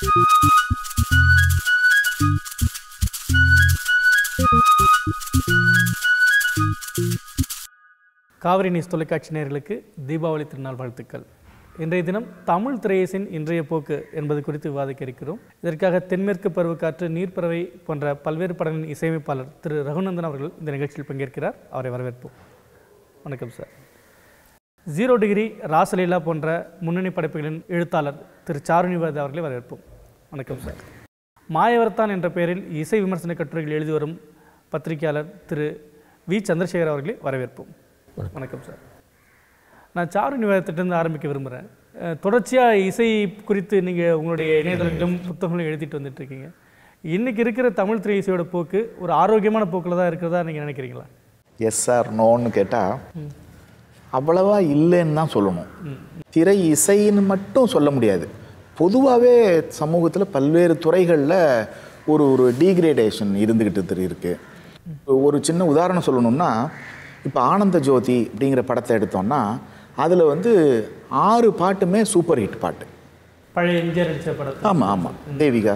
Kaveri news தொலைக்காட்சி நேயர்களுக்கு தீபாவளி திருநாள் வாழ்த்துக்கள் இன்றைய தினம் தமிழ் திரையசின் இன்றைய போக்கு என்பது குறித்து விவாதிக்க இருக்கிறோம் இதற்காக தென்மேற்கு பருவக்காற்று நீர்ப்பறவை போன்ற பல்வேறு படங்களின் இசையமைப்பாளர் திரு ரகுநந்தன் அவர்கள் இந்த நிகழ்ச்சியில் பங்கேற்கிறார் அவரை வரவேற்போம் வணக்கம் சார் ஜீரோ டிகிரி ராசலீலா போன்ற முன்னணி படைப்புகளின் எழுத்தாளர் திரு சாருணிவாத் அவர்களை வரவேற்போம் வணக்கம் சார் மாயவர்தான் என்ற பெயரில் இசை விமர்சன கட்டுரைகள் எழுதி வரும் பத்திரிகையாளர் திரு வி சந்திரசேகர் அவர்களை வரவேற்போம் வணக்கம் சார் நான் சாரு நிவாதத்திலிருந்து ஆரம்பிக்க விரும்புகிறேன் தொடர்ச்சியாக இசை குறித்து நீங்கள் உங்களுடைய இணையதளத்திலும் புத்தகங்களும் எழுதிட்டு வந்துட்டு இருக்கீங்க இன்றைக்கி இருக்கிற தமிழ் திரை இசையோட போக்கு ஒரு ஆரோக்கியமான போக்கில் தான் இருக்கிறதா நீங்கள் நினைக்கிறீங்களா எஸ் சார் நோன்னு கேட்டால் அவ்வளவா இல்லைன்னு தான் சொல்லணும் திரை இசைன்னு மட்டும் சொல்ல முடியாது பொதுவாகவே சமூகத்தில் பல்வேறு துறைகளில் ஒரு ஒரு டீக்ரேடேஷன் இருந்துக்கிட்டு இருக்கு ஒரு சின்ன உதாரணம் சொல்லணும்னா இப்போ ஆனந்த ஜோதி அப்படிங்கிற படத்தை எடுத்தோம்னா அதில் வந்து ஆறு பாட்டுமே சூப்பர் ஹிட் பாட்டு பழைய எம்ஜிஆர் நடிச்ச படத்தை ஆமாம் ஆமாம் தேவிகா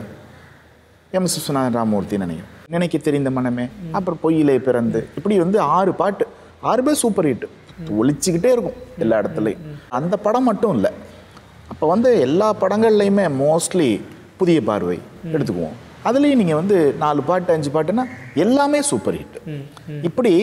எம் எஸ் விஸ்வநாதன் ராமூர்த்தி நினைக்கிறேன் நினைக்க தெரிந்த மனமே அப்புறம் பொய்யிலே பிறந்து இப்படி வந்து ஆறு பாட்டு ஆறுமே சூப்பர் ஹிட் ஒழிச்சுக்கிட்டே இருக்கும் எல்லா இடத்துலையும் அந்த படம் மட்டும் இல்லை அப்போ வந்து எல்லா படங்கள்லையுமே மோஸ்ட்லி புதிய பார்வை எடுத்துக்குவோம் அதுலேயும் நீங்கள் வந்து நாலு பாட்டு அஞ்சு பாட்டுன்னா எல்லாமே சூப்பர் ஹிட் இப்படி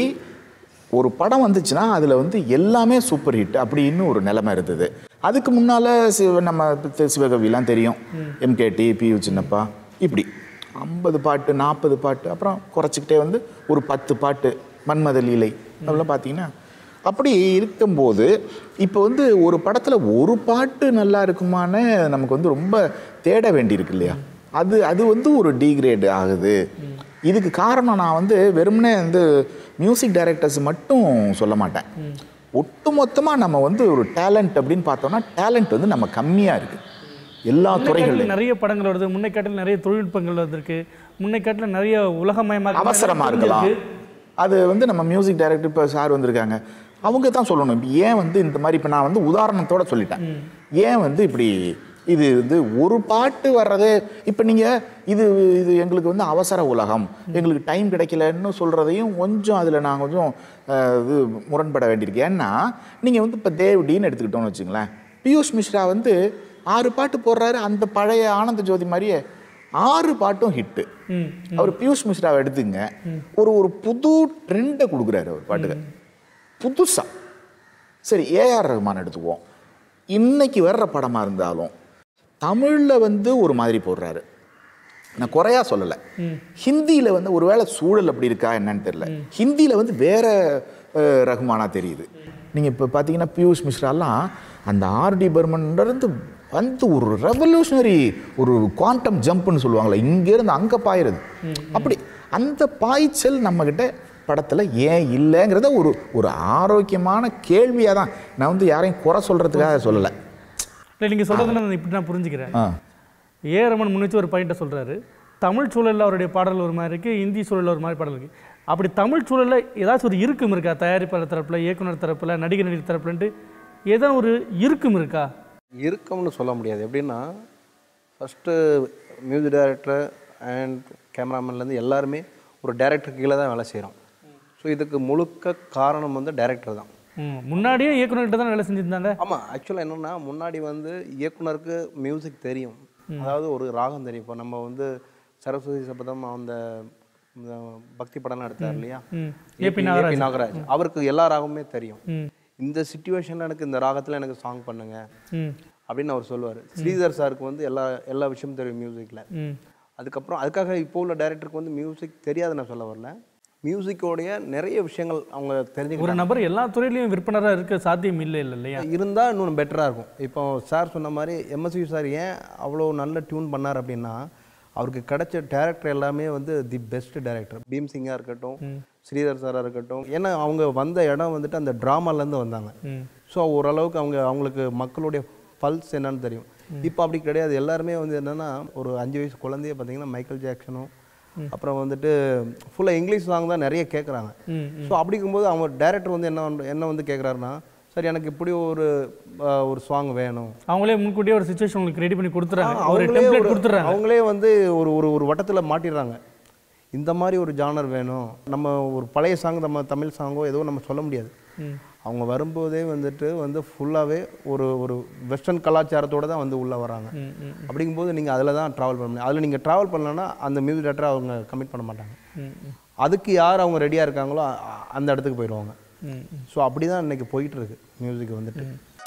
ஒரு படம் வந்துச்சுன்னா அதில் வந்து எல்லாமே சூப்பர் ஹிட் அப்படின்னு ஒரு நிலைமை இருந்தது அதுக்கு முன்னால் சிவ நம்ம தி- சிவகவிலாம் தெரியும் எம்கேடி பியு சின்னப்பா இப்படி ஐம்பது பாட்டு நாற்பது பாட்டு அப்புறம் குறைச்சிக்கிட்டே வந்து ஒரு பத்து பாட்டு மன்மத லீலை அதெல்லாம் பார்த்தீங்கன்னா அப்படி இருக்கும்போது இப்போ வந்து ஒரு படத்தில் ஒரு பாட்டு நல்லா இருக்குமான்னு நமக்கு வந்து ரொம்ப தேட வேண்டியிருக்கு இல்லையா அது அது வந்து ஒரு டீக்ரேட் ஆகுது இதுக்கு காரணம் நான் வந்து வெறுமனே வந்து மியூசிக் டைரக்டர்ஸ் மட்டும் சொல்ல மாட்டேன் ஒட்டுமொத்தமாக நம்ம வந்து ஒரு டேலண்ட் அப்படின்னு பார்த்தோம்னா டேலண்ட் வந்து நம்ம கம்மியாக இருக்குது எல்லா துறைகள்லையும் முன்னைக்காட்டில் நிறைய படங்கள் வருது முன்னைக்காட்டில் நிறைய தொழில்நுட்பங்கள் வந்திருக்கு முன்னைக்காட்டில் நிறைய உலகமயமாக அவசரமா இருக்கலாம் அது வந்து நம்ம மியூசிக் டைரக்டர் இப்போ சார் வந்திருக்காங்க அவங்க தான் சொல்லணும் இப்ப ஏன் வந்து இந்த மாதிரி இப்போ நான் வந்து உதாரணத்தோட சொல்லிட்டேன் ஏன் வந்து இப்படி இது வந்து ஒரு பாட்டு வர்றதே இப்போ நீங்கள் இது இது எங்களுக்கு வந்து அவசர உலகம் எங்களுக்கு டைம் கிடைக்கலன்னு சொல்கிறதையும் கொஞ்சம் அதில் நான் கொஞ்சம் அஹ், இது முரண்பட வேண்டியிருக்கு ஏன்னா நீங்கள் வந்து இப்போ தேவ்டின்னு எடுத்துக்கிட்டோம்னு வச்சுங்களேன் பியூஷ் மிஸ்ரா வந்து ஆறு பாட்டு போடுறாரு அந்த பழைய ஆனந்த ஜோதி மாதிரியே ஆறு பாட்டும் ஹிட்டு ம் அவர் பியூஷ் மிஸ்ராவை எடுத்துங்க ஒரு ஒரு புது ட்ரெண்டை கொடுக்குறாரு அவர் பாட்டுக்கு புதுசா சரி ஏஆர் ரஹ்மான் எடுத்துக்குவோம் இன்னைக்கு வர்ற படமாக இருந்தாலும் தமிழில் வந்து ஒரு மாதிரி போடுறாரு நான் குறையா சொல்லலை ஹிந்தியில் வந்து ஒருவேளை சூழல் அப்படி இருக்கா என்னன்னு தெரியல ஹிந்தியில் வந்து வேற அஹ், ரஹ்மானா தெரியுது நீங்கள் இப்போ பார்த்தீங்கன்னா பியூஷ் மிஸ்ராலாம் அந்த ஆர்டி பர்மன்லேருந்து வந்து ஒரு ரெவல்யூஷனரி ஒரு குவாண்டம் ஜம்ப்னு சொல்லுவாங்களே இங்கேருந்து அங்கே பாயிறது அப்படி அந்த பாய்ச்சல் நம்மக்கிட்ட படத்தில் ஏன் இல்லைங்கிறத ஒரு ஒரு ஆரோக்கியமான கேள்வியாக தான் நான் வந்து யாரையும் குறை சொல்கிறதுக்காக சொல்லலை இல்லை நீங்கள் சொல்கிறத நான் இப்படி நான் புரிஞ்சுக்கிறேன் ஆ ஏ ரமன் முன்னிச்சு ஒரு பாயிண்ட்டை சொல்கிறாரு தமிழ் சூழலில் அவருடைய பாடல் ஒரு மாதிரி இருக்குது இந்தி சூழலில் ஒரு மாதிரி பாடல் இருக்குது அப்படி தமிழ் சூழலில் ஏதாச்சும் ஒரு இருக்கும் இருக்கா தயாரிப்பாளர் தரப்பில் இயக்குனர் தரப்பில் நடிகர் நடிகர் தரப்புலன்ட்டு ஏதோ ஒரு இருக்கும் இருக்கா இருக்கும்னு சொல்ல முடியாது எப்படின்னா ஃபஸ்ட்டு மியூசிக் டைரக்டர் அண்ட் கேமராமேன்லேருந்து எல்லாருமே ஒரு டைரக்டர் கீழே தான் வேலை செய்கிறோம் ஸோ இதுக்கு முழுக்க காரணம் வந்து டைரக்டர் தான் ம், முன்னாடியே இயக்குனர்கிட்ட தான் வேலை செஞ்சுருந்தாங்க ஆமாம் ஆக்சுவலாக என்னென்னா முன்னாடி வந்து இயக்குனருக்கு மியூசிக் தெரியும் அதாவது ஒரு ராகம் தெரியும் இப்போ நம்ம வந்து சரஸ்வதி சபதம் அந்த இந்த பக்தி படம்லாம் எடுத்தார் இல்லையா ம். ஏபி ஏபி நாகராஜ் அவருக்கு எல்லா ராகமுமே தெரியும் ம் இந்த சுச்சுவேஷனில் எனக்கு இந்த ராகத்தில் எனக்கு சாங் பண்ணுங்க ம் அப்படின்னு அவர் சொல்லுவார் ஸ்ரீதர் சாருக்கு வந்து எல்லா எல்லா விஷயமும் தெரியும் மியூசிக்கில் ம் அதுக்கப்புறம் அதுக்காக இப்போ உள்ள டைரக்டருக்கு வந்து மியூசிக் தெரியாது நான் சொல்ல வரல மியூசிக்கோடைய நிறைய விஷயங்கள் அவங்க ஒரு தெரிஞ்சுக்கிட்டாங்க நபர் எல்லா துறையிலையும் விற்பனராக இருக்க சாத்தியம் இல்லை இல்லை இல்லையா இருந்தால் இன்னும் பெட்டராக இருக்கும் இப்போ சார் சொன்ன மாதிரி எம்எஸ்வி சார் ஏன் அவ்வளோ நல்ல டியூன் பண்ணார் அப்படின்னா அவருக்கு கிடைச்ச டேரக்டர் எல்லாமே வந்து தி பெஸ்ட் டேரக்டர் பீம் சிங்கா இருக்கட்டும் ஸ்ரீதர் சாராக இருக்கட்டும் ஏன்னா அவங்க வந்த இடம் வந்துட்டு அந்த ட்ராமாலேருந்து வந்தாங்க ம் ஸோ ஓரளவுக்கு அவங்க அவங்களுக்கு மக்களுடைய பல்ஸ் என்னன்னு தெரியும் இப்போ அப்படி கிடையாது எல்லாருமே வந்து என்னன்னா ஒரு அஞ்சு வயசு குழந்தைய பார்த்தீங்கன்னா மைக்கேல் ஜாக்சனும் அப்புறம் வந்துட்டு ஃபுல்லாக இங்கிலீஷ் சாங் தான் நிறைய கேட்குறாங்க ம் ஸோ அப்படிங்கும்போது அவங்க டைரக்டர் வந்து என்ன வந்து- என்ன வந்து கேட்குறாருன்னா சரி எனக்கு இப்படி ஒரு அஹ், ஒரு சாங் வேணும் அவங்களே முன்கூட்டியே ஒரு சுச்சுவேஷன் உங்களுக்கு ரெடி பண்ணி கொடுத்துறாங்க ஒரு அவங்களே டெம்ப்ளேட் ஒரு- கொடுத்துறாங்க அவங்களே வந்து ஒரு ஒரு ஒரு வட்டத்தில் மாட்டிடுறாங்க இந்த மாதிரி ஒரு ஜானர் வேணும் நம்ம ஒரு பழைய சாங் நம்ம தமிழ் சாங்கோ ஏதோ நம்ம சொல்ல முடியாது அவங்க வரும்போதே வந்துட்டு வந்து ஃபுல்லாகவே ஒரு ஒரு வெஸ்டர்ன் கலாச்சாரத்தோட தான் வந்து உள்ளே வராங்க அப்படிங்கும்போது நீங்கள் அதில் தான் ட்ராவல் பண்ண முடியும் அதில் நீங்கள் ட்ராவல் பண்ணலன்னா அந்த மியூசிக் டேரக்டரை அவங்க கமிட் பண்ண மாட்டாங்க அதுக்கு யார் அவங்க ரெடியாக இருக்காங்களோ அ- அ- அந்த இடத்துக்கு போயிடுவாங்க ஸோ அப்படி தான் இன்னைக்கு போயிட்டு இருக்கு மியூசிக் வந்துட்டு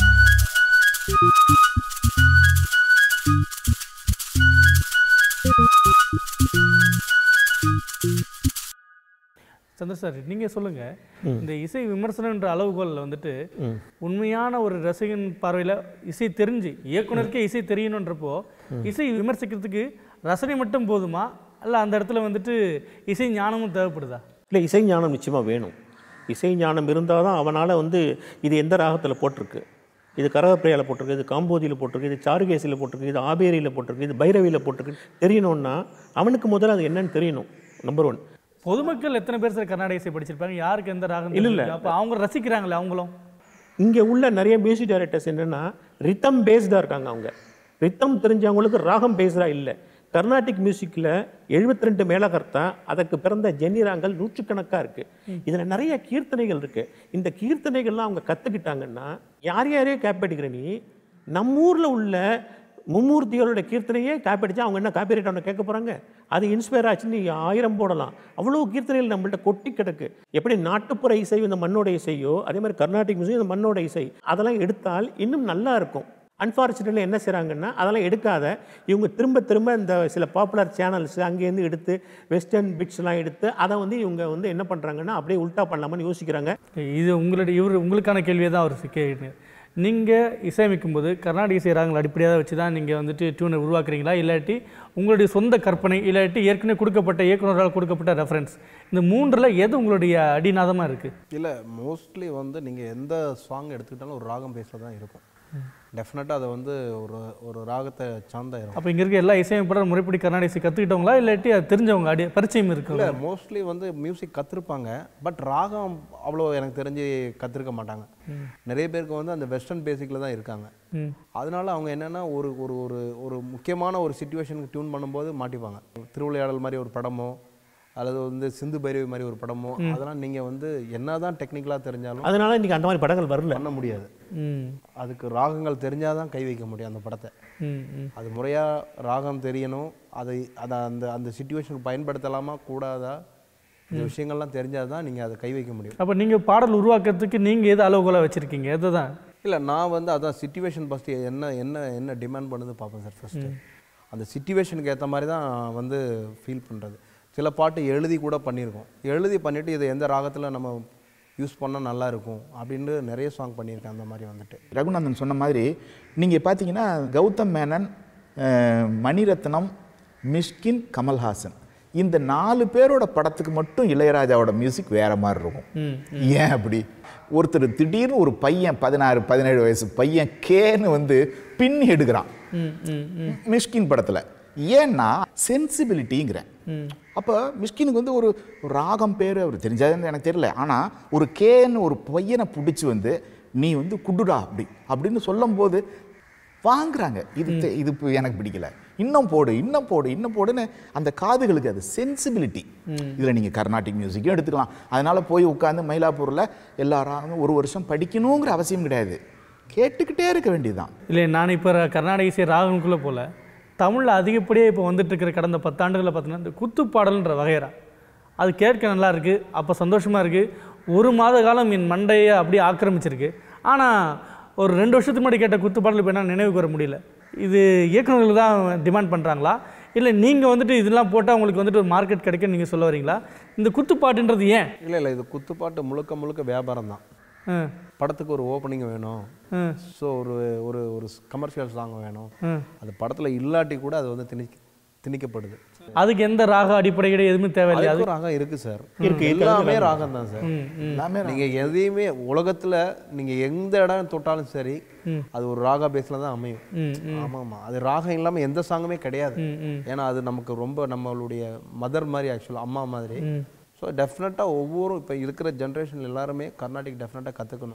சந்திர சார் நீங்க சொல்லுங்க இந்த இசை விமர்சனன்ற அளவுகோலில் வந்துட்டு உண்மையான ஒரு ரசிகன் பார்வையில இசை தெரிஞ்சு இயக்குனருக்கே இசை தெரியணுன்றப்போ இசை விமர்சிக்கிறதுக்கு ரசனை மட்டும் போதுமா அல்ல அந்த இடத்துல வந்துட்டு இசை ஞானமும் தேவைப்படுதா இல்லை இசை ஞானம் நிச்சயமாக வேணும் இசை ஞானம் இருந்தால் தான் அவனால் வந்து இது எந்த ராகத்தில் போட்டிருக்கு இது கரகப்பிரியாவில் போட்டிருக்கு இது காம்போதியில் போட்டிருக்கு இது சாருகேசியில் போட்டிருக்கு இது ஆபேரியில் போட்டிருக்கு இது பைரவியில் போட்டிருக்கு தெரியணும்னா அவனுக்கு முதல்ல அது என்னன்னு தெரியணும் நம்பர் ஒன் பொதுமக்கள் எத்தனை பேர் சார் கர்நாடக இசை படிச்சிருப்பாங்க யாருக்கு எந்த ராகம் இல்ல, இல்ல. தெரிஞ்சிருக்கு? அப்ப அவங்க ரசிக்கிறாங்களே அவங்களும் இங்கே உள்ள நிறைய மியூசிக் டைரக்டர்ஸ் என்னென்னா ரித்தம் பேஸ்டாக இருக்காங்க அவங்க ரித்தம் தெரிஞ்சவங்களுக்கு ராகம் பேஸ்டாக இல்லை கர்நாடிக் மியூசிக்கில் 72 ரெண்டு மேலகர்த்தா அதற்கு பிறந்த ஜென்னிராங்கள் நூற்றுக்கணக்காக இருக்குது இதில் நிறைய கீர்த்தனைகள் இருக்குது இந்த கீர்த்தனைகள்லாம் அவங்க கற்றுக்கிட்டாங்கன்னா யார் யாரையோ கேப்படிக்கிற நீ நம்ம ஊரில் உள்ள மும்மூர்த்திகளோட கீர்த்தனையே காப்படிச்சா அவங்க என்ன காப்பிரைட் அவனை கேட்க போகிறாங்க அது இன்ஸ்பயர் ஆச்சுன்னு நீ ஆயிரம் போடலாம் அவ்வளோ கீர்த்தனைகள் நம்மள்ட்ட கொட்டி கிடக்கு எப்படி நாட்டுப்புற இசை இந்த மண்ணோட இசையோ அதே மாதிரி கர்நாடிக் மியூசிக் இந்த மண்ணோட இசை அதெல்லாம் எடுத்தால் இன்னும் நல்லா இருக்கும் அன்ஃபார்ச்சுனேட்லி என்ன செய்கிறாங்கன்னா அதெல்லாம் எடுக்காத இவங்க திரும்ப திரும்ப இந்த சில பாப்புலர் சேனல்ஸ் அங்கேருந்து எடுத்து வெஸ்டர்ன் பிட்ஸ்லாம் எடுத்து அதை வந்து இவங்க வந்து என்ன பண்ணுறாங்கன்னா அப்படியே உல்ட்டா பண்ணலாமான்னு யோசிக்கிறாங்க இது உங்களுடைய இவர் உங்களுக்கான கேள்வியை தான் அவர் கேட்டு நீங்கள் இசையமைக்கும் போது கர்நாடக இசை ராகங்கள் அடிப்படையாக வச்சு தான் நீங்கள் வந்துட்டு டியூனை உருவாக்குறீங்களா இல்லாட்டி உங்களுடைய சொந்த கற்பனை இல்லாட்டி ஏற்கனவே கொடுக்கப்பட்ட இயக்குனரால் கொடுக்கப்பட்ட ரெஃபரன்ஸ் இந்த மூன்றில் எது உங்களுடைய அடிநாதமாக இருக்குது இல்லை மோஸ்ட்லி வந்து நீங்கள் எந்த சாங் எடுத்துக்கிட்டாலும் ஒரு ராகம் பேஸில் தான் இருக்கும் டெஃபினட்டாக அதை வந்து ஒரு ஒரு ராகத்தை சார்ந்தாயிரும் அப்போ இங்கே இருக்க எல்லா இசையமைப்பாளர் முறைப்படி கர்நாடக இசை கற்றுக்கிட்டவங்களா இல்லாட்டி அது தெரிஞ்சவங்க அடி பரிச்சயம் இல்லை இருக்குல்ல மோஸ்ட்லி வந்து மியூசிக் கற்றுருப்பாங்க பட் ராகம் அவ்வளோ எனக்கு தெரிஞ்சு கற்றுருக்க மாட்டாங்க நிறைய பேருக்கு வந்து அந்த வெஸ்டர்ன் பேசிக்கில் தான் இருக்காங்க ம் அதனால அவங்க என்னென்னா ஒரு ஒரு ஒரு ஒரு முக்கியமான ஒரு சுச்சுவேஷனுக்கு டியூன் பண்ணும்போது மாட்டிப்பாங்க திருவிளையாடல் மாதிரி ஒரு படமோ அல்லது வந்து சிந்து பைரவி மாதிரி ஒரு படமோ அதெல்லாம் நீங்கள் வந்து என்னதான் டெக்னிக்கலாக தெரிஞ்சாலும் அதனால இன்னைக்கு அந்த மாதிரி படங்கள் வரல பண்ண முடியாது ம் அதுக்கு ராகங்கள் தெரிஞ்சால் தான் கை வைக்க முடியும் அந்த படத்தை ம் ம் அது முறையாக ராகம் தெரியணும் அதை அதை அந்த அந்த சுச்சுவேஷனுக்கு பயன்படுத்தலாமா கூடாதா இந்த விஷயங்கள்லாம் தெரிஞ்சால் தான் நீங்கள் அதை கை வைக்க முடியும் அப்போ நீங்கள் பாடல் உருவாக்குறதுக்கு நீங்கள் எது அளவுகோலாக வச்சுருக்கீங்க எது தான் இல்லை நான் வந்து அதான் சுச்சுவேஷன் ஃபஸ்ட்டு என்ன என்ன என்ன டிமாண்ட் பண்ணுது பார்ப்பேன் சார் ஃபஸ்ட்டு அந்த சுச்சுவேஷனுக்கு ஏற்ற மாதிரி தான் நான் வந்து ஃபீல் பண்ணுறது சில பாட்டு எழுதி கூட பண்ணியிருக்கோம் எழுதி பண்ணிவிட்டு இதை எந்த ராகத்தில் நம்ம யூஸ் பண்ணால் நல்லா இருக்கும் அப்படின்னு நிறைய சாங் பண்ணியிருக்கேன் அந்த மாதிரி வந்துட்டு ரகுநந்தன் சொன்ன மாதிரி நீங்கள் பார்த்தீங்கன்னா கௌதம் மேனன் அஹ், மணிரத்னம் மிஷ்கின் கமல்ஹாசன் இந்த நாலு பேரோட படத்துக்கு மட்டும் இளையராஜாவோட மியூசிக் வேற மாதிரி இருக்கும் ஏன் அப்படி ஒருத்தர் திடீர்னு ஒரு பையன் பதினாறு பதினேழு வயசு பையன் கேன்னு வந்து பின்னி எடுக்கிறான் ம் ம் ம் மிஷ்கின் படத்தில் ஏன்னா சென்சிபிலிட்டிங்கிறேன் அப்போ மிஷ்கினுக்கு வந்து ஒரு ஒரு ராகம் பேர் அவர் தெரிஞ்சாதுன்னு எனக்கு தெரியல ஆனால் ஒரு கேன்னு ஒரு பையனை பிடிச்சி வந்து நீ வந்து குடுடா அப்படி அப்படின்னு சொல்லும்போது வாங்குறாங்க இது தெ- இது இப்போ எனக்கு பிடிக்கல இன்னும் போடு இன்னும் போடு இன்னும் போடுன்னு அந்த காதுகளுக்கு அது சென்சிபிலிட்டி இதில் நீங்கள் கர்நாடிக் மியூசிக்கும் எடுத்துக்கலாம் அதனால போய் உட்காந்து மயிலாப்பூரில் எல்லா ராகமும் ஒரு வருஷம் படிக்கணுங்கிற அவசியம் கிடையாது கேட்டுக்கிட்டே இருக்க வேண்டியதுதான் இல்லை நான் இப்போ கர்நாடக இசை ராகனுக்குள்ளே போல தமிழில் அதிகப்படியே இப்போ வந்துட்டு இருக்கிற கடந்த பத்தாண்டுகளில் பார்த்தீங்கன்னா இந்த குத்து பாடல்ன்ற வகையறா அது கேட்க நல்லா இருக்குது அப்போ சந்தோஷமாக இருக்குது ஒரு மாத காலம் என் மண்டையை அப்படியே ஆக்கிரமிச்சிருக்கு ஆனால் ஒரு ரெண்டு வருஷத்துக்கு முன்னாடி கேட்ட குத்து பாடல் இப்போ என்ன நினைவுக்கு வர முடியல இது இயக்குநர்கள் தான் டிமாண்ட் பண்ணுறாங்களா இல்லை நீங்கள் வந்துட்டு இதெல்லாம் போட்டால் உங்களுக்கு வந்துட்டு ஒரு மார்க்கெட் கிடைக்கும்னு நீங்கள் சொல்ல வரீங்களா இந்த குத்து பாட்டுன்றது ஏன் இல்லை இல்லை இது குத்துப்பாட்டு முழுக்க முழுக்க வியாபாரம் தான் ஆ படத்துக்கு ஒரு ஓப்பனிங் வேணும் ஆ ஸோ ஒரு ஒரு ஒரு கமர்ஷியல் சாங் வேணும் ம். அது படத்தில் இல்லாட்டி கூட அது வந்து திணி திணிக்கப்படுது அதுக்கு எந்த ராக அடிப்படையில் எதுவுமே தேவையில்லை அது அதுக்கும் ராகம் இருக்கு சார் இருக்கு, எல்லாமே ராகம் தான் சார் ம் ம் எல்லாமே நீங்க எதையுமே உலகத்துல நீங்க எந்த இடம் தொட்டாலும் சரி அது ஒரு ராகா பேஸ்ல தான் அமையும் ம் ஆமா ஆமா அது ராகம் இல்லாம எந்த சாங்குமே கிடையாது ம் ம் ஏன்னா அது நமக்கு ரொம்ப நம்மளுடைய மதர் மாதிரி ஆக்சுவலாக அம்மா மாதிரி ஸோ டெஃபினட்டாக ஒவ்வொரு இப்போ இருக்கிற ஜென்ரேஷன் எல்லாருமே கர்நாடிக் டெஃபினட்டாக கற்றுக்கணும்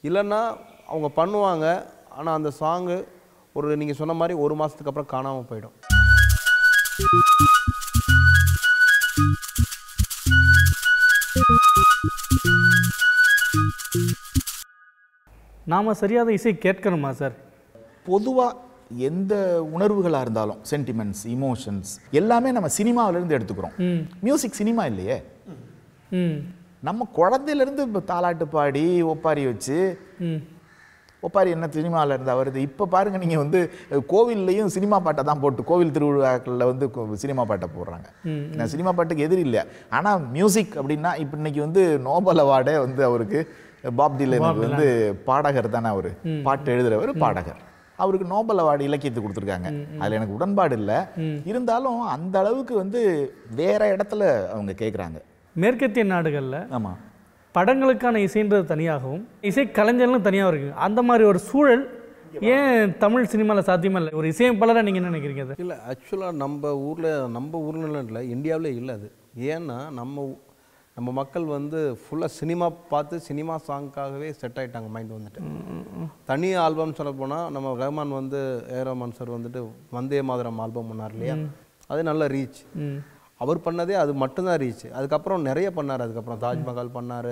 இல்லைன்னா அவங்க பண்ணுவாங்க ஆனால் அந்த சாங்கு ஒரு நீங்கள் சொன்ன மாதிரி ஒரு மாதத்துக்கு அப்புறம் காணாமல் போயிடும் நாம சரியாத இசை கேட்கணுமா சார் பொதுவாக எந்த உணர்வுகளாக இருந்தாலும் சென்டிமெண்ட்ஸ் இமோஷன்ஸ் எல்லாமே நம்ம சினிமாவிலேருந்து எடுத்துக்கிறோம் ம் மியூசிக் சினிமா இல்லையே ம் நம்ம குழந்தையிலேருந்து இப்போ தாலாட்டு பாடி ஒப்பாரி வச்சு ம் ஒப்பாரி என்ன சினிமாவில் இருந்தா வருது இப்போ பாருங்க நீங்கள் வந்து கோவில்லையும் சினிமா பாட்டை தான் போட்டு கோவில் திருவிழாக்களில் வந்து கோ- சினிமா பாட்டை போடுறாங்க நான் சினிமா பாட்டுக்கு எதிரி இல்லை ஆனால் மியூசிக் அப்படின்னா இப்போ இன்னைக்கு வந்து நோபல் அவார்டே வந்து அவருக்கு பாப் டிலனுக்கு வந்து பாடகர் தானே அவர் பாட்டு எழுதுறவர் பாடகர் அவருக்கு நோபல் அவார்டு இலக்கியத்துக்கு கொடுத்துருக்காங்க அதில் எனக்கு உடன்பாடு இல்லை இருந்தாலும் அந்த அளவுக்கு வந்து வேற இடத்துல அவங்க கேட்குறாங்க மேற்கத்திய நாடுகளில் ஆமாம் படங்களுக்கான இசைன்றது தனியாகவும் இசை கலைஞர்களும் தனியாக இருக்கு அந்த மாதிரி ஒரு சூழல் ஏன் தமிழ் சினிமாவில் சாத்தியமா இல்லை ஒரு இசையமைப்பாளராக நீங்கள் என்ன நினைக்கிறீங்க அது இல்லை ஆக்சுவலாக நம்ம ஊரில் நம்ம ஊர்ல இல்லை இந்தியாவிலே இல்லை அது ஏன்னா நம்ம ஊ- நம்ம மக்கள் வந்து ஃபுல்லாக சினிமா பார்த்து சினிமா சாங்க்காகவே செட் ஆயிட்டாங்க மைண்ட் வந்துட்டு தனி ஆல்பம் சொல்ல போனால் நம்ம ரஹ்மான் வந்து ஏ ரஹ்மான் சார் வந்துட்டு வந்தே மாதரம் ஆல்பம் பண்ணார் இல்லையா அது நல்ல ரீச் ம் அவர் பண்ணதே அது மட்டும்தான் ரீச் அதுக்கப்புறம் நிறைய பண்ணார் அதுக்கப்புறம் தாஜ்மஹால் பண்ணார்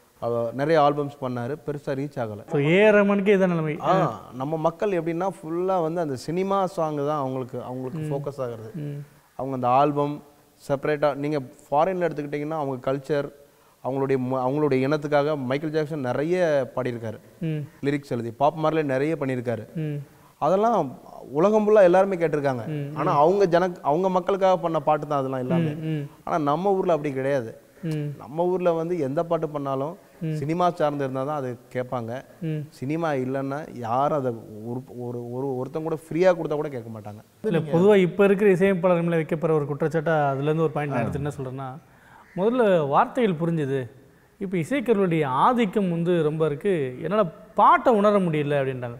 நிறைய ஆல்பம்ஸ் பண்ணார் பெருசாக ரீச் ஆகலை ஸோ ஏ ரமனுக்கு இதான் நிலைமை ஆ நம்ம மக்கள் எப்படின்னா ஃபுல்லாக வந்து அந்த சினிமா சாங் தான் அவங்களுக்கு அவங்களுக்கு ஃபோக்கஸ் ஆகுறது அவங்க அந்த ஆல்பம் செப்பரேட்டாக நீங்கள் ஃபாரினில் எடுத்துக்கிட்டிங்கன்னா அவங்க கல்ச்சர் அவங்களுடைய மு- அவங்களுடைய இனத்துக்காக மைக்கேல் ஜாக்சன் நிறைய பாடியிருக்காரு ம் லிரிக்ஸ் எழுதி பாப் மார்லே நிறைய பண்ணியிருக்காரு ம் அதெல்லாம் உலகம் ஃபுல்லாக எல்லாருமே கேட்டிருக்காங்க ஆனால் அவங்க ஜன அவங்க மக்களுக்காக பண்ண பாட்டு தான் அதெல்லாம் எல்லாமே ம் ஆனால் நம்ம ஊரில் அப்படி கிடையாது ம் நம்ம ஊரில் வந்து எந்த பாட்டு பண்ணாலும் சினிமா சார்ந்து இருந்தால் தான் அது கேட்பாங்க ம் சினிமா இல்லைன்னா யாரும் அதை ஒரு ஒரு ஒரு ஒருத்தங்க கூட ஃப்ரீயாக கொடுத்தா கூட கேட்க மாட்டாங்க இல்லை பொதுவாக இப்போ இருக்கிற இசையமைப்பாளர் மேலே வைக்கப்படுற ஒரு குற்றச்சாட்டா அதுலேருந்து ஒரு பாயிண்ட் நான் எடுத்து என்ன சொல்கிறேன்னா முதல்ல வார்த்தைகள் புரிஞ்சுது இப்போ இசைக்கருவுடைய ஆதிக்கம் வந்து ரொம்ப இருக்குது என்னால் பாட்டை உணர முடியல அப்படின்றாங்க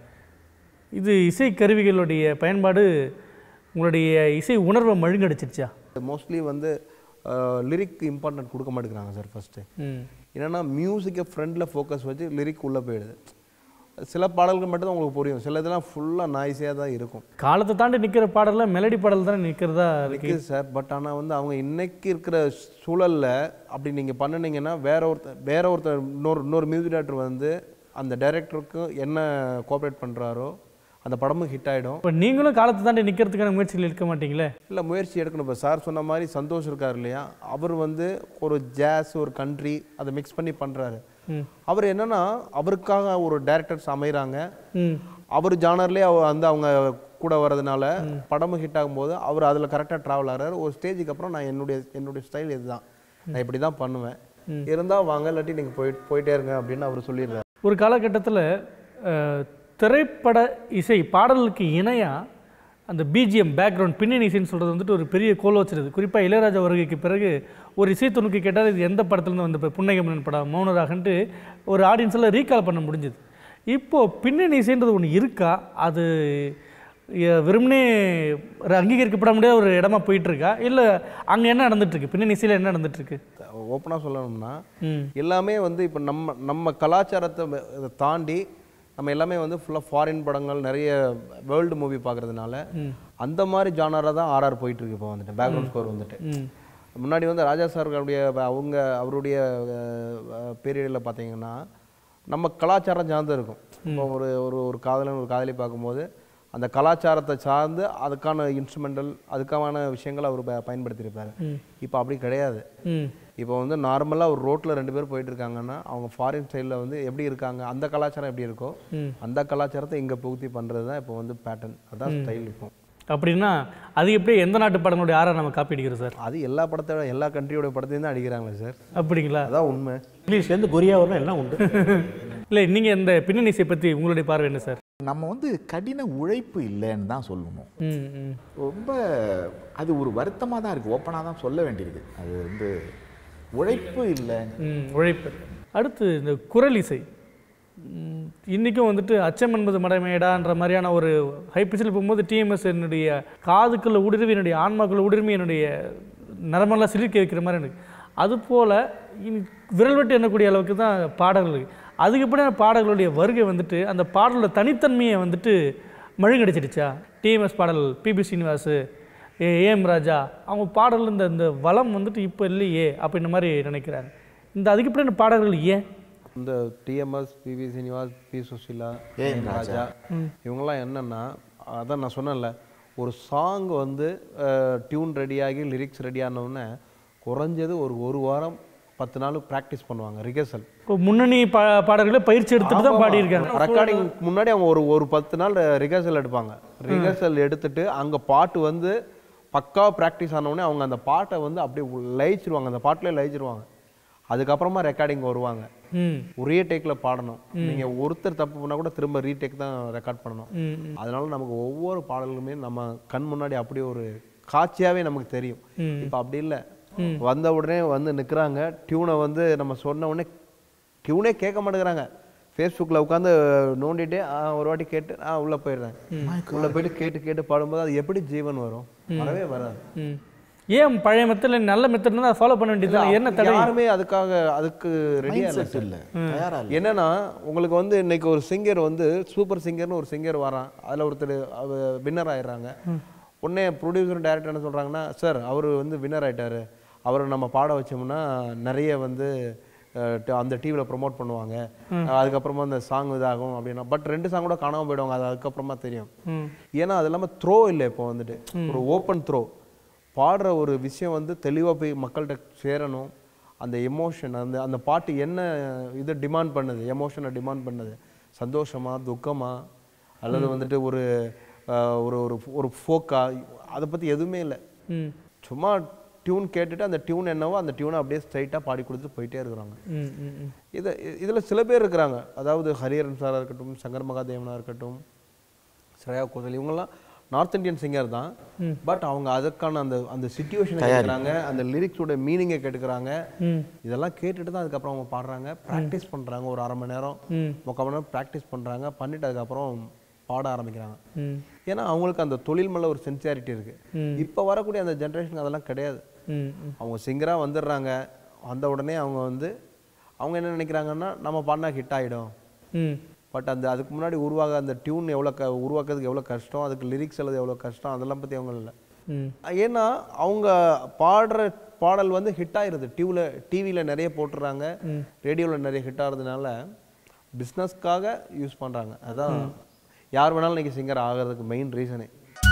இது இசை கருவிகளுடைய பயன்பாடு உங்களுடைய இசை உணர்வை மழுங்கடிச்சிருச்சா மோஸ்ட்லி வந்து லிரிக் இம்பார்ட்டன்ட் கொடுக்க மாட்டேங்கிறாங்க சார் ஃபஸ்ட்டு ம் என்னன்னா மியூசிக்கை ஃப்ரண்டில் ஃபோக்கஸ் வச்சு லிரிக் உள்ளே போயிடுது சில பாடல்கள் மட்டும் தான் உங்களுக்கு புரியும் சில இதெல்லாம் ஃபுல்லாக நாய்ஸியாக தான் இருக்கும் காலத்தை தாண்டி நிற்கிற பாடல்ல மெலடி பாடல் தானே நிற்கிறதா இருக்கு இருக்குது சார் பட் ஆனால் வந்து அவங்க இன்னைக்கு இருக்கிற சூழல்ல அப்படி நீங்கள் பண்ணுனீங்கன்னா வேற ஒருத்தர் வேற ஒருத்தர் இன்னொரு இன்னொரு மியூசிக் டேரக்டர் வந்து அந்த டைரக்டருக்கு என்ன கோஆப்ரேட் பண்ணுறாரோ அந்த படமும் ஹிட் ஆகிடும் இப்போ நீங்களும் காலத்தை தாண்டி நிற்கிறதுக்கான முயற்சிகள் இருக்க மாட்டீங்களே இல்லை முயற்சி எடுக்கணும் இப்போ சார் சொன்ன மாதிரி சந்தோஷ் இருக்கார் இல்லையா அவர் வந்து ஒரு ஜாஸ் ஒரு கண்ட்ரி அதை மிக்ஸ் பண்ணி பண்ணுறாரு ம் அவர் என்னன்னா அவருக்காக ஒரு டைரக்டர்ஸ் அமைகிறாங்க ம் அவர் ஜானர்லேயே அவ வந்து அவங்க கூட வர்றதுனால படமும் ஹிட் ஆகும்போது அவர் அதில் கரெக்டாக ட்ராவல் ஆகிறாரு ஒரு ஸ்டேஜுக்கு அப்புறம் நான் என்னுடைய என்னுடைய ஸ்டைல் இதுதான் நான் இப்படி தான் பண்ணுவேன் இருந்தால் வாங்க இல்லாட்டி நீங்கள் போயிட்டு போயிட்டே இருங்க அப்படின்னு அவர் சொல்லிடுறாரு ஒரு காலகட்டத்தில் திரைப்பட இசை பாடலுக்கு இணையாக அந்த பிஜிஎம் பேக்ரவுண்ட் பின்னணி இசைன்னு சொல்கிறது வந்துட்டு ஒரு பெரிய கோல் வச்சிருது குறிப்பாக இளையராஜா வருகைக்கு பிறகு ஒரு இசை துணுக்கு கேட்டால் இது எந்த படத்துலேருந்து வந்த இப்போ புன்னகைமன்னன் படம் மௌனராகன்ட்டு ஒரு ஆடியன்ஸில் ரீகால் பண்ண முடிஞ்சுது இப்போது பின்னணி இசைன்றது ஒன்று இருக்கா அது எ- வெறுமனே ஒரு அங்கீகரிக்கப்பட முடியாத ஒரு இடமா போயிட்டு இருக்கா இல்லை அங்கே என்ன நடந்துட்டு இருக்கு பின்னணி இசையில் என்ன நடந்துட்டு இருக்கு ஓப்பனாக சொல்லணும்னா ம் எல்லாமே வந்து இப்போ நம்ம நம்ம கலாச்சாரத்தை வ- இதை தாண்டி நம்ம எல்லாமே வந்து ஃபுல்லாக ஃபாரின் படங்கள் நிறைய வேர்ல்டு மூவி பார்க்கறதுனால அந்த மாதிரி ஜானராக தான் ஆர்ஆர் போயிட்டு இருக்கு இப்போ வந்துட்டு பேக்ரவுண்ட் ஸ்கோர் வந்துட்டு ம் முன்னாடி வந்து ராஜா சார்களுடைய அவங்க அவருடைய பீரியடில் பார்த்தீங்கன்னா நம்ம கலாச்சாரம் சார்ந்து இருக்கும் இப்போ ஒரு ஒரு ஒரு காதலன் ஒரு காதலி பார்க்கும்போது அந்த கலாச்சாரத்தை சார்ந்து அதுக்கான இன்ஸ்ட்ருமெண்டல் அதுக்கான விஷயங்கள் அவர் ப- பயன்படுத்தியிருப்பாரு இப்போ அப்படி கிடையாது ம் இப்போ வந்து நார்மலாக ஒரு ரோட்டில் ரெண்டு பேர் போயிட்டு இருக்காங்கன்னா அவங்க ஃபாரின் ஸ்டைலில் வந்து எப்படி இருக்காங்க அந்த கலாச்சாரம் எப்படி இருக்கோ ம். அந்த கலாச்சாரத்தை இங்கே புகுத்தி பண்ணுறது தான் இப்போ வந்து பேட்டர்ன் அதான் ஸ்டைல் இப்போ அப்படின்னா அது எப்படி எந்த நாட்டு படங்களுடைய ஆறாக நம்ம காப்பி அடிக்கிறோம் சார் அது எல்லா படத்தோட எல்லா கண்ட்ரியோட படத்தையும் தான் அடிக்கிறாங்களே சார் அப்படிங்களா அதான் உண்மை இங்கிலீஷ்லேருந்து கொரியா வரலாம் எல்லாம் உண்டு இல்லை நீங்கள் இந்த பின்னணி இசை பற்றி உங்களுடைய பார்வை என்ன சார் நம்ம வந்து கடின உழைப்பு இல்லைன்னு தான் சொல்லணும் ம் ம் ரொம்ப அது ஒரு வருத்தமாக தான் இருக்குது ஓப்பனாக தான் சொல்ல வேண்டியிருக்கு அது வந்து உழைப்பு இல்லை ம் உழைப்பு அடுத்து இந்த குரல் இசை ம், இன்னைக்கும் வந்துட்டு அச்சம் என்பது மடமேடான்ற மாதிரியான ஒரு ஹை பிச்சில் போகும்போது டிஎம்எஸ் என்னுடைய காதுக்குள்ள ஊடுருவி என்னுடைய ஆன்மாக்குள்ள ஊடுருவி என்னுடைய நரம்பெல்லாம் சிலிர்க்க வைக்கிற மாதிரி எனக்கு அதுபோல் விரல் விட்டு எண்ணக்கூடிய அளவுக்கு தான் பாடல்கள் இருக்கு அதுக்கு பின்னாடி பாடல்களுடைய வருகை வந்துட்டு அந்த பாடலோட தனித்தன்மையை வந்துட்டு மழுங்கடிச்சிடுச்சா டிஎம்எஸ் பாடல் பிபி ஸ்ரீனிவாஸ் ஏஎம் ராஜா அவங்க பாடல் இந்த இந்த வளம் வந்துட்டு இப்போ இல்லையே அப்படின்ற மாதிரி நினைக்கிறாங்க இந்த அதுக்கு பின்னாடி பாடல்கள் ஏன் இந்த TMS PV Seenivas P Susheela AM Raja இவங்கெல்லாம் என்னன்னா அதான் நான் சொன்னேன்ல ஒரு சாங் வந்து டியூன் ரெடியாகி லிரிக்ஸ் ரெடியானவுடனே குறைஞ்சது ஒரு ஒரு வாரம் பத்து நாள் ப்ராக்டிஸ் பண்ணுவாங்க ரிஹர்சல் இப்போ முன்னணி பா பாடல்களை பயிற்சி எடுத்துட்டு தான் பாடியிருக்காங்க ரெக்கார்டிங் முன்னாடி அவங்க ஒரு ஒரு பத்து நாள் ரிஹர்சல் எடுப்பாங்க ரிஹர்சல் எடுத்துட்டு அங்க பாட்டு வந்து பக்கா ப்ராக்டிஸ் ஆனவுடனே அவங்க அந்த பாட்டை வந்து அப்படியே லயிச்சிருவாங்க அந்த பாட்டிலே லயிச்சிருவாங்க அதுக்கப்புறமா ரெக்கார்டிங் வருவாங்க ம் ஒரே டேக்ல பாடணும் நீங்க ஒருத்தர் தப்பு பண்ணா கூட திரும்ப ரீடேக் தான் ரெக்கார்ட் பண்ணணும் ம் அதனால நமக்கு ஒவ்வொரு பாடல்களுமே நம்ம கண் முன்னாடி அப்படியே ஒரு காட்சியாவே நமக்கு தெரியும் இப்போ அப்படி இல்ல வந்த உடனே வந்து நிக்கிறாங்க டியூனை வந்து நம்ம சொன்ன உடனே டியூனே கேட்க மாட்டேங்கிறாங்க ஃபேஸ்புக்கில் உட்காந்து நோண்டிட்டு ஆ, ஒரு வாட்டி கேட்டு ஆ உள்ள போயிடுறேன் உள்ள போயிட்டு கேட்டு கேட்டு பாடும்போது அது எப்படி ஜீவன் வரும் வரவே வராது ம் ஏன் பழைய மெத்தடில் நல்ல மெத்தட் அதை ஃபாலோ பண்ண வேண்டியது என்ன தடை யாருமே அதுக்காக அதுக்கு ரெடியா இல்லை செட் இல்லை தயாரா இல்லை என்னன்னா உங்களுக்கு வந்து இன்னைக்கு ஒரு சிங்கர் வந்து சூப்பர் சிங்கர்னு ஒரு சிங்கர் வரான் அதுல ஒருத்தர் வின்னர் ஆயிடுறாங்க உடனே ப்ரொடியூசர் டைரக்டர் என்ன சொல்றாங்கன்னா சார் அவர் வந்து வின்னர் ஆயிட்டாரு அவரை நம்ம பாட வச்சோம்னா நிறைய வந்து அஹ், ட- அந்த டிவியில் ப்ரோமோட் பண்ணுவாங்க அஹ், அதுக்கப்புறமா அந்த சாங் இதாகும் அப்படின்னா பட் ரெண்டு சாங் கூட காணாம போயிடுவாங்க அது அதுக்கப்புறமா தெரியும் ம் ஏன்னா அது இல்லாமல் த்ரோ இல்லை இப்போ வந்துட்டு ஒரு ஓப்பன் த்ரோ பாடுற ஒரு விஷயம் வந்து தெளிவாக போய் மக்கள்கிட்ட சேரணும் அந்த எமோஷன் அந்த அந்த பாட்டு என்ன இது டிமாண்ட் பண்ணுது எமோஷனை டிமாண்ட் பண்ணுது சந்தோஷமா துக்கமா அல்லது வந்துட்டு ஒரு அஹ், ஒரு ஒரு ஒரு ஃபோக்கா அதை பற்றி எதுவுமே இல்லை ம் சும்மா டியூன் கேட்டுட்டு அந்த டியூன் என்னவோ அந்த டியூனை அப்படியே ஸ்ட்ரைட்டாக பாடி கொடுத்துட்டு போயிட்டே இருக்கிறாங்க ம் ம் ம் இது இதில் சில பேர் இருக்கிறாங்க அதாவது ஹரிஹரன் சாராக இருக்கட்டும் சங்கர் மகாதேவனாக இருக்கட்டும் ஸ்ரேயா கோதல் இவங்கெல்லாம் நார்த் இந்தியன் சிங்கர் தான் பட் அவங்க அதுக்கான அந்த அந்த சுச்சுவேஷனை கேட்குறாங்க அந்த லிரிக்ஸோட மீனிங்கை கேட்டுக்கிறாங்க ம் இதெல்லாம் கேட்டுட்டு தான் அதுக்கப்புறம் அவங்க பாடுறாங்க ப்ராக்டிஸ் பண்ணுறாங்க ஒரு அரை மணி நேரம் ம் முக்கால் மணி நேரம் ப்ராக்டிஸ் பண்ணுறாங்க பண்ணிட்டு அதுக்கப்புறம் பாட ஆரம்பிக்கிறாங்க ம் ஏன்னா அவங்களுக்கு அந்த தொழில் மேலே ஒரு சென்சியாரிட்டி இருக்கு இப்போ வரக்கூடிய அந்த ஜென்ரேஷனுக்கு அதெல்லாம் கிடையாது ம் ம் அவங்க சிங்கராக வந்துடுறாங்க வந்த உடனே அவங்க வந்து அவங்க என்ன நினைக்கிறாங்கன்னா நம்ம பாடினா ஹிட் ஆகிடும் ம் பட் அந்த அதுக்கு முன்னாடி உருவாக அந்த டியூன் எவ்வளோ க உருவாக்குறதுக்கு எவ்வளோ கஷ்டம் அதுக்கு லிரிக்ஸ் எழுத எவ்வளோ கஷ்டம் அதெல்லாம் பற்றி அவங்க இல்லை ம் ஏன்னா அவங்க பாடுற பாடல் வந்து ஹிட் ஆயிருது டிவியில் டிவியில் நிறைய போட்டுறாங்க ரேடியோவில் நிறைய ஹிட் ஆகிறதுனால பிஸ்னஸ்க்காக யூஸ் பண்ணுறாங்க அதான் யார் வேணாலும் இன்னைக்கு சிங்கர் ஆகிறதுக்கு மெயின் ரீசனே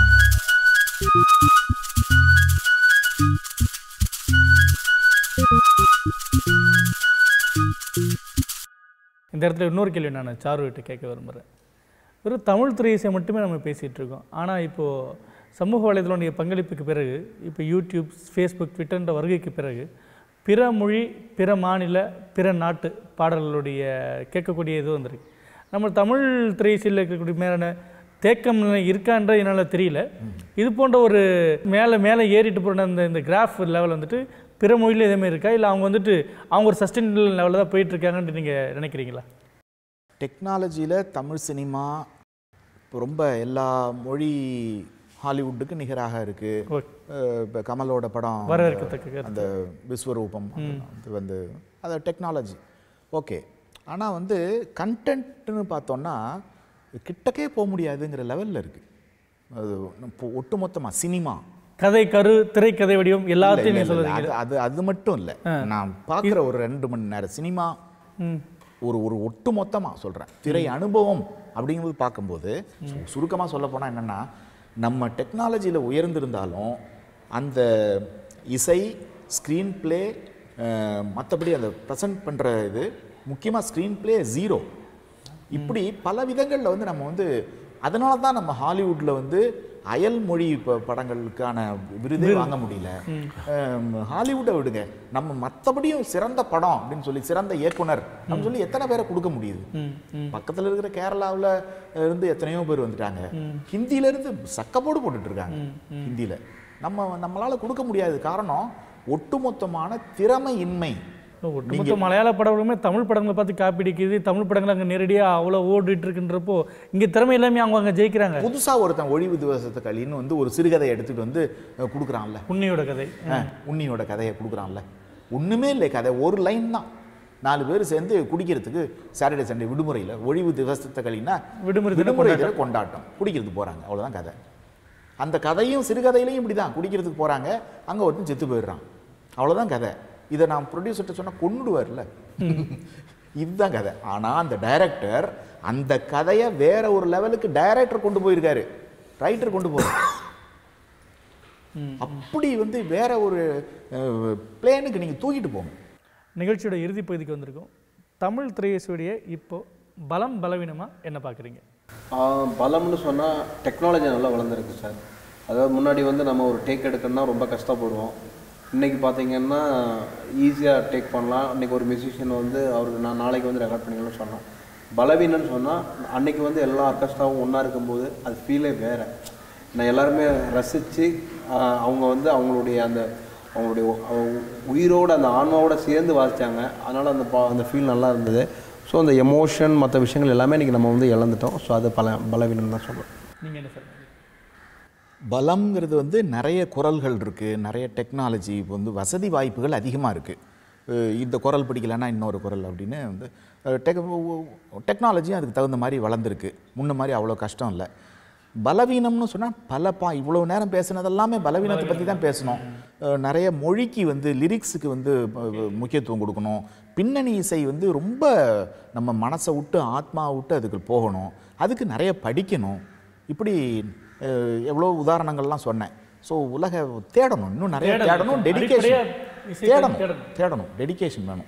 இந்த இடத்துல இன்னொரு கேள்வி நான் சாருகிட்ட கேட்க விரும்புகிறேன் வெறும் தமிழ் திரையிசை மட்டுமே நம்ம பேசிகிட்டு இருக்கோம் ஆனால் இப்போது சமூக வலைதளனுடைய பங்களிப்புக்கு பிறகு இப்போ யூடியூப் ஃபேஸ்புக் ட்விட்டர்ன்ற வருகைக்கு பிறகு பிற மொழி பிற மாநில பிற நாட்டு பாடல்களுடைய கேட்கக்கூடிய இது வந்திருக்கு நம்ம தமிழ் திரையிசையில் இருக்கக்கூடிய மேலான தேக்கம் நிலை இருக்கான்ற என்னால் தெரியல இது போன்ற ஒரு மேலே மேலே ஏறிட்டு போன அந்த இந்த கிராஃப் லெவல் வந்துட்டு பிற மொழியில் எதுவுமே இருக்கா இல்லை அவங்க வந்துட்டு அவங்க ஒரு சஸ்டைனபிள் லெவலில் தான் போயிட்டு இருக்காங்கன்னு நீங்கள் நினைக்கிறீங்களா டெக்னாலஜியில் தமிழ் சினிமா இப்போ ரொம்ப எல்லா மொழி ஹாலிவுட்டுக்கு நிகராக இருக்கு ஓகே இப்போ கமலோட படம் வரவேற்கத்தக்க கருத்து. அந்த விஸ்வரூபம் அது வந்து அது டெக்னாலஜி ஓகே ஆனால் வந்து கண்டென்ட்னு பார்த்தோன்னா கிட்டக்கே போக முடியாதுங்கிற லெவலில் இருக்குது அது இப்போ ஒட்டுமொத்தமாக சினிமா கதை கரு திரைக்கதை வடிவம் இல்ல, எல்லாத்தையும் இல்ல, நீங்க இல்ல, சொல்லுறீங்க அது அது அது மட்டும் இல்லை நான் பார்க்குற ஒரு ரெண்டு மணி நேரம் சினிமா ம் ஒரு ஒரு ஒட்டு மொத்தமாக சொல்கிறேன் திரை அனுபவம் அப்படிங்கும்போது பார்க்கும்போது சுருக்கமாக சொல்ல போனால் என்னென்னா நம்ம டெக்னாலஜியில் உயர்ந்திருந்தாலும் அந்த இசை ஸ்க்ரீன் ப்ளே மற்றபடி அந்த ப்ரெசென்ட் பண்ணுற இது முக்கியமாக ஸ்க்ரீன் ப்ளே ஜீரோ இப்படி பல விதங்களில் வந்து நம்ம வந்து அதனால தான் நம்ம ஹாலிவுட்டில் வந்து அயல் மொழி ப- படங்களுக்கான விருதே வாங்க முடியல அம், ஹாலிவுட்டை விடுங்க நம்ம மற்றபடியும் சிறந்த படம் அப்படின்னு சொல்லி சிறந்த இயக்குனர் அப்படின்னு சொல்லி எத்தனை பேரை கொடுக்க முடியுது பக்கத்தில் இருக்கிற கேரளாவில் இருந்து எத்தனையோ பேர் வந்துட்டாங்க ஹிந்தியில இருந்து சக்கப்போடு போட்டுட்டு இருக்காங்க ஹிந்தியில நம்ம நம்மளால கொடுக்க முடியாது காரணம் ஒட்டுமொத்தமான திறமையின்மை ஒட்டுமொத்த மலையாள படங்களுமே தமிழ் படங்களை பார்த்து காப்பிடிக்குது தமிழ் படங்கள் அங்கே நேரடியாக அவ்வளோ ஓடிட்டு இருக்குன்றப்போ இங்கே திறமை எல்லாமே அவங்க அங்கே ஜெயிக்கிறாங்க புதுசா ஒருத்தன் ஒழிவு திவசத்தை களின்னு வந்து ஒரு சிறுகதை எடுத்துட்டு வந்து அஹ், கொடுக்குறான்ல உன்னியோட கதை அஹ், உன்னியோட கதையை கொடுக்குறான்ல ஒண்ணுமே இல்லை கதை ஒரு லைன் தான் நாலு பேர் சேர்ந்து குடிக்கிறதுக்கு சாட்டர்டே சண்டே விடுமுறையில் ஒழிவு திவசத்தை கழினா விடுமுறை தின விடுமுறை தின கொண்டாட்டம் குடிக்கிறதுக்கு போகிறாங்க அவ்வளோதான் கதை அந்த கதையும் சிறுகதையிலையும் இப்படி தான் குடிக்கிறதுக்கு போகிறாங்க அங்கே ஒருத்தன் செத்து போயிடுறான் அவ்வளோதான் கதை இதை நான் ப்ரொடியூசர்கிட்ட சொன்னால் கொண்டுடுவார்ல இதுதான் கதை ஆனால் அந்த டைரக்டர் அந்த கதையை வேற ஒரு லெவலுக்கு டைரக்டர் கொண்டு போயிருக்காரு ரைட்டர் கொண்டு போகிறார் அப்படி வந்து வேற ஒரு பிளேனுக்கு நீங்கள் தூக்கிட்டு போங்க நிகழ்ச்சியோட இறுதி பகுதிக்கு வந்திருக்கோம் தமிழ் திரையசுடைய இப்போ பலம் பலவீனமா என்ன பார்க்குறீங்க ஆஹ் பலம்னு சொன்னால் டெக்னாலஜி நல்லா வளர்ந்துருக்கு சார் அதாவது முன்னாடி வந்து நம்ம ஒரு டேக் எடுக்கணும்னா ரொம்ப கஷ்டப்படுவோம் இன்னைக்கு பார்த்தீங்கன்னா ஈஸியாக டேக் பண்ணலாம் இன்னைக்கு ஒரு மியூசிஷியன் வந்து அவருக்கு நான் நாளைக்கு வந்து ரெக்கார்ட் பண்ணிக்கலாம்னு சொன்னோம் பலவீனம்னு சொன்னால் அன்னைக்கு வந்து எல்லா ஆர்கெஸ்ட்ராவும் ஒன்றா இருக்கும்போது அது ஃபீலே வேறு நான் எல்லாருமே ரசித்து அவங்க வந்து அவங்களுடைய அந்த அவங்களுடைய உ- அவ- உயிரோட அந்த ஆன்மாவோட சேர்ந்து வாசிச்சாங்க அதனால் அந்த பா அந்த ஃபீல் நல்லா இருந்தது ஸோ அந்த எமோஷன் மற்ற விஷயங்கள் எல்லாமே இன்றைக்கி நம்ம வந்து இழந்துட்டோம் ஸோ அது பல பலவீனம் தான் சொல்லுவேன் நீங்க என்ன சார் பலம்ங்கிறது வந்து நிறைய குரல்கள் இருக்குது நிறைய டெக்னாலஜி இப்போ வந்து வசதி வாய்ப்புகள் அதிகமாக இருக்குது இந்த குரல் பிடிக்கலன்னா இன்னொரு குரல் அப்படின்னு வந்து டெக் டெக்னாலஜியும் அதுக்கு தகுந்த மாதிரி வளர்ந்துருக்கு முன்ன மாதிரி அவ்வளோ கஷ்டம் இல்லை பலவீனம்னு சொன்னால் பல பா இவ்வளோ நேரம் பேசுனதெல்லாமே பலவீனத்தை பற்றி தான் பேசணும் அஹ் நிறைய மொழிக்கு வந்து லிரிக்ஸுக்கு வந்து அஹ், முக்கியத்துவம் கொடுக்கணும் பின்னணி இசை வந்து ரொம்ப நம்ம மனசை விட்டு ஆத்மா விட்டு அதுக்கு போகணும் அதுக்கு நிறைய படிக்கணும் இப்படி அஹ், எவ்வளோ உதாரணங்கள்லாம் சொன்னேன் ஸோ உலக தேடணும் இன்னும் நிறைய தேடணும். தேடணும் அடிப்படையா டெடிகேஷன் இசைக்கு தேடணும் தேடணும். தேடணும் டெடிகேஷன் வேணும்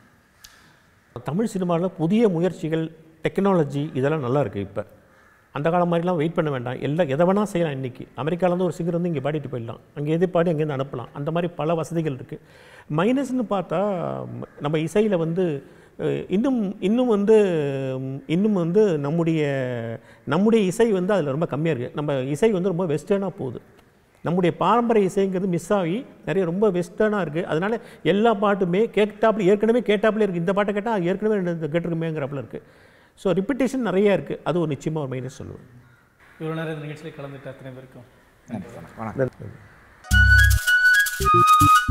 தமிழ் சினிமாவில் புதிய முயற்சிகள் டெக்னாலஜி இதெல்லாம் நல்லா இருக்குது இப்போ அந்த காலம் மாதிரிலாம் வெயிட் பண்ண வேண்டாம் எல்லாம் எதை வேணால் செய்யலாம் இன்றைக்கி அமெரிக்காவிலேருந்து ஒரு சிங்கர் வந்து இங்கே பாடிட்டு போயிடலாம் அங்கே எது பாடி அங்கேருந்து அனுப்பலாம் அந்த மாதிரி பல வசதிகள் இருக்குது மைனஸ்னு பார்த்தா ம், நம்ம இசையில் வந்து அஹ், இன்னும் இன்னும் வந்து ம், இன்னும் வந்து நம்முடைய நம்முடைய இசை வந்து அதில் ரொம்ப கம்மியாக இருக்குது நம்ம இசை வந்து ரொம்ப வெஸ்டர்னாக போகுது நம்முடைய பாரம்பரிய இசைங்கிறது மிஸ் ஆகி நிறைய ரொம்ப வெஸ்டர்னாக இருக்குது அதனால எல்லா பாட்டுமே கேட்டாப்புல ஏற்கனவே கேட்டாப்புல இருக்குது இந்த பாட்டை கேட்டால் ஏற்கனவே ரெண்டு கேட்டிருக்குமேங்கிறப்பல இருக்குது ஸோ ரிப்பிட்டேஷன் நிறைய இருக்குது அது ஒரு நிச்சயமாக ஒரு மைனஸ் சொல்லுவேன் இவ்வளோ நேரம் இந்த நிகழ்ச்சியில் கலந்துட்டு அத்தனை பேருக்கும் வணக்கம்